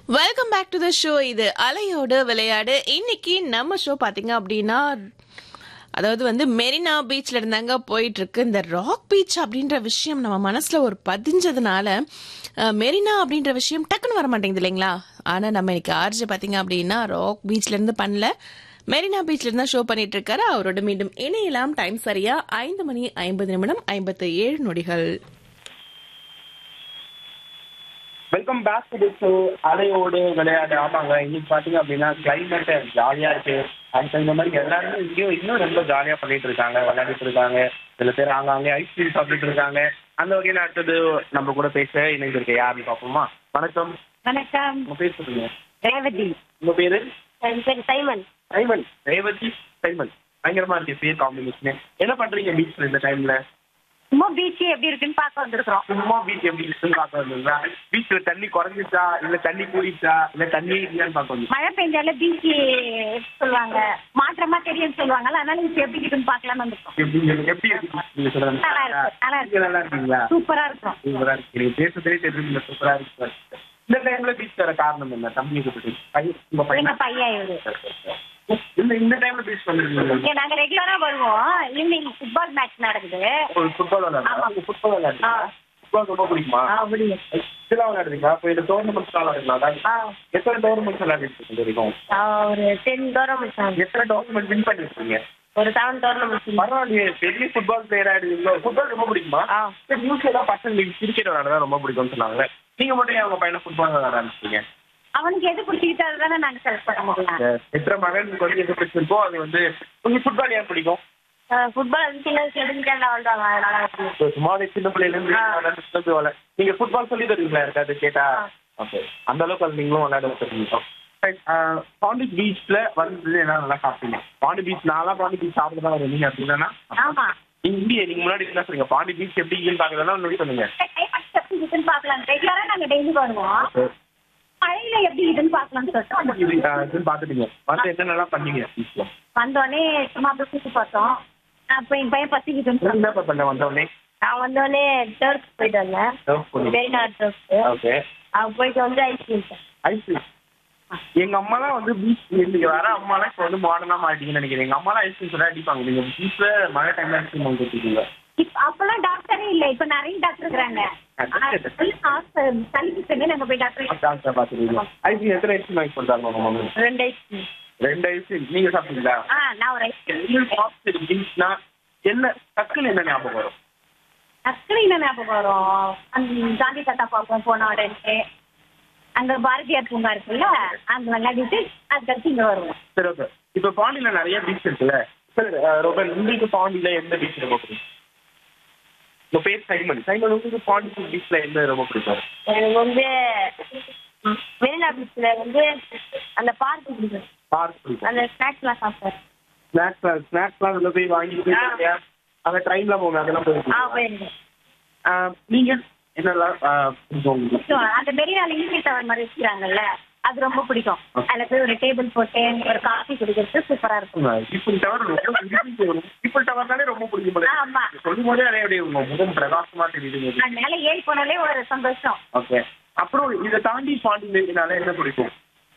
Welcome back to the show இது அலையோடு விளையாடு இன்னைக்கு நம்ம ஷோ பாத்தீங்க அப்படின்னா அதாவது வந்து மெரினா பீச்ல இருந்தாங்க போயிட்டு இருக்கு இந்த ராக் பீச் அப்படின்ற விஷயம் நம்ம மனசுல ஒரு பதிஞ்சதுனால அஹ், மெரினா அப்படின்ற விஷயம் டக்குன்னு வர மாட்டேங்குது இல்லைங்களா ஆனா நம்ம இன்னைக்கு ஆர்ஜி பாத்தீங்க அப்படின்னா ராக் பீச்ல இருந்து பண்ணல மெரினா பீச்ல இருந்தா ஷோ பண்ணிட்டு இருக்காரு அவரோட மீண்டும் இணையலாம் டைம் சரியா ஐந்து மணி ஐம்பது நிமிடம் ஐம்பத்து ஏழு நொடிகள் வெல்கம் பேக் டு ஷோ அலையோடு விளையாடு ஆமாங்க இன்னைக்கு பாத்தீங்க அப்படின்னா கிளைமேட் ஜாலியா இருக்கு அதுக்கு இந்த மாதிரி எல்லாருமே இங்கேயும் இன்னும் ரொம்ப ஜாலியா பண்ணிட்டு இருக்காங்க விளையாடிட்டு இருக்காங்க சில பேர் ஆங்காங்கே ஐஸ்கிரீம் சாப்பிட்டுட்டு இருக்காங்க அந்த வகையில அடுத்தது நம்ம கூட பேச இணைஞ்சிருக்க யாருன்னு பார்ப்போமா வணக்கம் வணக்கம் உங்க பேர் சொல்லுங்க ரேவதி உங்க பேரு என் பேர் சைமன் சைமன் ரேவதி சைமன் பயங்கரமா இருக்கு பேர் காம்பினேஷன் என்ன பண்றீங்க பீச்ல இந்த டைம்ல சும்மா பீச் எப்படி இருக்குன்னு பார்க்க வந்திருக்கிறோம் சும்மா பீச் எப்படி இருக்குன்னு பார்க்க வந்தீங்களா பீச்ல தண்ணி குறைஞ்சிச்சா இல்ல தண்ணி கூடிச்சா இல்ல தண்ணி இல்லையான்னு பார்க்க வந்தீங்க மழை பெஞ்சால பீச் சொல்லுவாங்க மாற்றமா தெரியும்னு சொல்லுவாங்கல்ல அதனால பீச் எப்படி இருக்குன்னு பார்க்கலாம்னு வந்திருக்கோம் எப்படி எப்படி இருக்கு நீங்க சொல்லுங்க நல்லா இருக்கு, நல்லா இருக்கு. நீங்க நல்லா இருக்கீங்களா சூப்பரா இருக்கும் சூப்பரா இருக்கு நீங்க பேசுறதே தெரியுங்க சூப்பரா இருக்கு இந்த டைம்ல பீச் வர காரணம் என்ன தம்பியை கூப்பிட்டு பையன் உங்க எங்க பையன் பையன் இவரு இந்த இந்த டைம்ல பீச் வந்துருக்கீங்க இங்க நாங்க ரெகுலரா வருவோம் ஈவினிங் ஃபுட்பால் மேட்ச் நடக்குது ஃபுட்பால் விளையாடுறா ஃபுட்பால் விளையாடுறீங்களா ஆ. ஃபுட்பால் ரொம்ப பிடிக்குமா அப்படி இதெல்லாம் விளையாடுறீங்களா இப்போ இந்த டோர்னமெண்ட்ஸ் விளையாடுறீங்களா ஆ. எத்தனை டோர்னமெண்ட்ஸ் விளையாடிட்டு இது வரைக்கும் ஒரு டென் டோர்னமெண்ட் எத்தனை டோர்னமெண்ட் வின் பண்ணிருக்கீங்க ஒரு செவன் டோர்னமெண்ட் பரவாயில்லையே பெரிய ஃபுட்பால் பிளேயர் ஆயிடுவீங்களோ ஃபுட்பால் ரொம்ப பிடிக்குமா ஆ. நியூஸ்ல பசங்களுக்கு கிரிக்கெட் விளையாட ரொம்ப பிடிக்கும்னு சொன்னாங்க நீங்க மட்டும் ஏன் உங்க பையனை ஃபுட்பால் விளையாட ஆரம்பிச்சீங்க அவனுக்கு எது பிடிச்சிக்கிட்டோ அதுதானே நாங்க செலக்ட் பண்ண முடியும் எத்தனை மகனுக்கு வந்து எது பிடிச்சிருக்கோ அது வந்து உங்களுக்கு ஃபுட்பால் ஏன் பிடிக்கும் ஃபுட்பால் வந்து சின்ன வயசுல இருந்து விளாடுவாங்க அதனால எனக்கு So, சும்மா ஒரு சின்ன பிள்ளைல இருந்து ஆ. விளையாண்டு விளையாட நீங்க ஃபுட்பால் சொல்லி தருவீங்களா இருக்காது கேட்டா ஆ. ஓகே அந்த அளவுக்கு அது நீங்களும் விளையாட தெரியும் பாண்டி பீச்ல வந்து என்ன நல்லா சாப்பிட்டீங்க பாண்டி பீச் நான்லாம் பாண்டி பீச் சாப்பிட்டு தான் வருவீங்க அப்படின்னா ஆமா இந்திய நீங்க முன்னாடி என்ன சொல்லுங்க பாண்டி பீச் எப்படி இருக்குன்னு பாக்குறதுனா முன்னாடி சொல்லுங்க எப்படி இருக்குன்னு பார்க்கலாம் ரெகுலரா நாங்க டெய்லி வருவோம் மழையில எப்படி இதுன்னு பார்க்கலாம்னு சொல்லிட்டு வந்தோம். இது ஆ, இதுன்னு பாத்துட்டீங்க வந்து என்னென்னலாம் பண்ணீங்க பீச்ல வந்தோடனே சும்மா அப்படியே சுத்தி பார்த்தோம் அப்போ என் பையன் பசிக்குதுன்னு சொன்னான். என்ன பண்ண வந்தோடனே நான் வந்தோடனே டர்க் போயிட்டு வந்தேன் வெளிநாடு டர்க்கு ஓகே அவன் போயிட்டு வந்து ஐஸ்கிரீம் ஐஸ்கிரீம் எங்க அம்மாலாம் வந்து பீச் நீங்க வர அம்மாலாம் இப்போ வந்து மாடர்னா மாட்டீங்கன்னு நினைக்கிறேன் எங்க அம்மாலாம் ஐஸ்கிரீம் சொல்ல அடிப்பாங்க நீங்க பீச்ல மழை டைம்ல ஐஸ்கிரீம் வாங்கி கொடுத்துருக்கீங்க இப்ப அப்பெல்லாம் டாக்டரே இல்ல இப்ப நிறைய டாக்டர் இருக்கிறாங்க சளிக்கு நாங்க போய் டாக்டர் டாக்டர் பாத்துருக்கீங்க ஐஸ்கிரீம் எத்தனை ஐஸ்கிரீம் வாங்கி கொடுத்தாங்க உங்க மம்மி ரெண்டு ஐஸ்கிரீம் ரெண்டு ஐஸ்கிரீம் நீங்க சாப்பிட்டீங்களா ஆ நான் ஒரு ஐஸ்கிரீம் உங்களுக்கு பாப்ஸ் பீச்னா என்ன டக்குன்னு என்ன ஞாபகம் வரும் டக்குனு என்ன ஞாபகம் வரும் அந்த காந்தி தாத்தா பார்ப்போம் போன உடனே அங்க பாரதியார் பூங்கா இருக்குல்ல அங்க விளையாடிட்டு அதுக்கடுத்து இங்க வருவோம் சரி ஓகே இப்போ பாண்டியில நிறைய பீச் இருக்குல்ல சார் ரோபன் உங்களுக்கு பாண்டியில எந்த பீச் ரொம்ப பிடிக்கும் உங்க பேர் சைமன் சைமன் உங்களுக்கு பாண்டி பீச்ல எந்த ரொம்ப பிடிக்கும் எனக்கு வந்து மெரினா பீச்ல வந்து அந்த பார்க் பிடிக்கும் பார்க் பிடிக்கும் அந்த ஸ்நாக்ஸ்லாம் சாப்பிட்டேன் ஸ்நாக்ஸ் ஸ்நாக்ஸ்லாம் உள்ள போய் வாங்கிட்டு போய் ஆ. அங்க ட்ரெயின்ல போங்க அதெல்லாம் ஆ போயிருக்கீங்க போயிருக்கேன் ஆ, நீங்க என்னெல்லாம் ஆ, பிடிக்கும் உங்களுக்கு பிடிக்கும். அந்த மெரினால ஈஸி டவர் மாதிரி வச்சுக்கிறாங்கல்ல அது ரொம்ப பிடிக்கும் அதுல போய் ஒரு டேபிள் போட்டு ஒரு காஃபி குடிக்கிறது சூப்பரா இருக்கும் இப்போ டவர் ரொம்ப பிடிக்கும் இப்போ டவர் தானே ரொம்ப பிடிக்கும் போல ஆமா சொல்லும் போதே அதே அப்படியே உங்க முகம் பிரகாசமா தெரியுது அது மேல ஏறி போனாலே ஒரு சந்தோஷம் ஓகே அப்புறம் இதை தாண்டி பாண்டியினால என்ன பிடிக்கும்